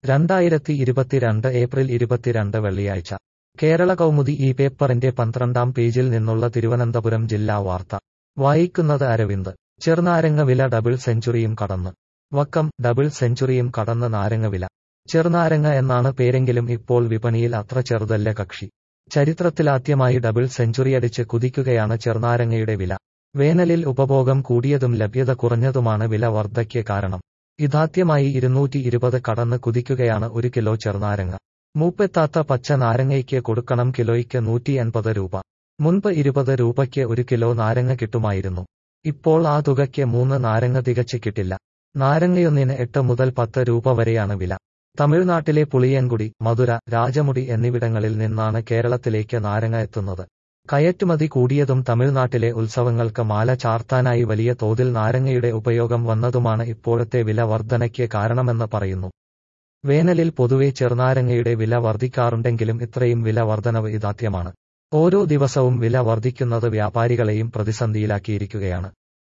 രണ്ടായിരത്തി ഇരുപത്തിരണ്ട് ഏപ്രിൽ ഇരുപത്തിരണ്ട് വെള്ളിയാഴ്ച കേരള കൗമുദി ഈ പേപ്പറിന്റെ പന്ത്രണ്ടാം പേജിൽ നിന്നുള്ള തിരുവനന്തപുരം ജില്ലാ വാർത്ത വായിക്കുന്നത് അരവിന്ദ് ചെറുനാരങ്ങ വില ഡബിൾ സെഞ്ചുറിയും കടന്ന് വക്കം ഡബിൾ സെഞ്ചുറിയും കടന്ന് നാരങ്ങ വില ചെറുനാരങ്ങ എന്നാണ് പേരെങ്കിലും ഇപ്പോൾ വിപണിയിൽ അത്ര ചെറുതല്ല കക്ഷി ചരിത്രത്തിലാദ്യമായി ഡബിൾ സെഞ്ചുറിയടിച്ച് കുതിക്കുകയാണ് ചെറുനാരങ്ങയുടെ വില വേനലിൽ ഉപഭോഗം കൂടിയതും ലഭ്യത കുറഞ്ഞതുമാണ് വില വർധയ്ക്ക് കാരണം ഇതാദ്യമായി ഇരുന്നൂറ്റി ഇരുപത് കടന്ന് കുതിക്കുകയാണ് ഒരു കിലോ ചെറുനാരങ്ങ മൂപ്പെത്താത്ത പച്ച നാരങ്ങയ്ക്ക് കൊടുക്കണം കിലോയ്ക്ക് നൂറ്റി എൺപത് രൂപ മുൻപ് ഇരുപത് രൂപയ്ക്ക് ഒരു കിലോ നാരങ്ങ കിട്ടുമായിരുന്നു ഇപ്പോൾ ആ തുകയ്ക്ക് മൂന്ന് നാരങ്ങ തികച്ച് കിട്ടില്ല നാരങ്ങയൊന്നിന് എട്ട് മുതൽ പത്ത് രൂപ വരെയാണ് വില തമിഴ്നാട്ടിലെ പുളിയൻകുടി മധുര രാജമുടി എന്നിവിടങ്ങളിൽ നിന്നാണ് കേരളത്തിലേക്ക് നാരങ്ങ എത്തുന്നത് കയറ്റുമതി കൂടിയതും തമിഴ്നാട്ടിലെ ഉത്സവങ്ങൾക്ക് മാല ചാർത്താനായി വലിയ തോതിൽ നാരങ്ങയുടെ ഉപയോഗം വന്നതുമാണ് ഇപ്പോഴത്തെ വില വർധനയ്ക്ക് കാരണമെന്ന് പറയുന്നു വേനലിൽ പൊതുവെ ചെറുനാരങ്ങയുടെ വില വർദ്ധിക്കാറുണ്ടെങ്കിലും ഇത്രയും വില വർധനവ് ഇതാദ്യമാണ് ഓരോ ദിവസവും വില വർദ്ധിക്കുന്നത് വ്യാപാരികളെയും പ്രതിസന്ധിയിലാക്കിയിരിക്കുകയാണ്